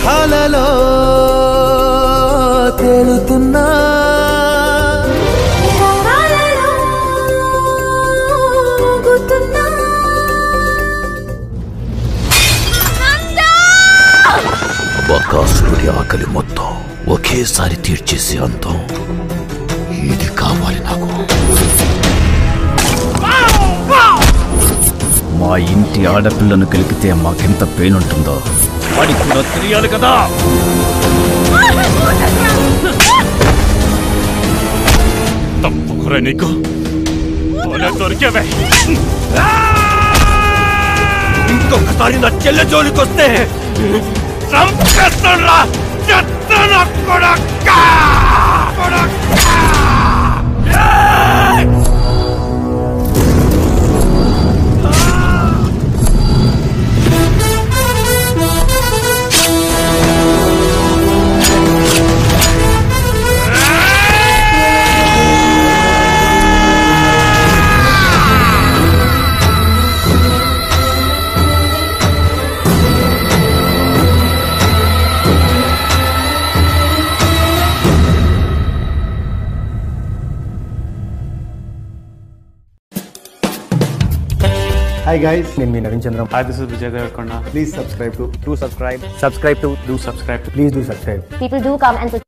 ఊహలలో తేలుతున్నా రాగాలలో ఊగుతున్నా. బకాసురుడి ఆకలి మొత్తం ఒకేసారి తీర్చేసే అంతం ఇది కావాలి నాకు మా ఇంటి ఆడపిల్లను కలిగితే మాకెంత పెయిన్ ఉంటుందో వాడికి కూడా తెలియాలి కదా తప్పకురా నీకు భలే దొరికావే ఇంకొకసారి నా చెల్లె జోలికొస్తే చంపేస్తాడ్రా చెత్తన కొడక్క హాయ్ గైస్ నేను మీ Naveen Chandram Hi, this is Vijay Devarkonda. Please subscribe to to subscribe Subscribe to do subscribe to please do subscribe People do come and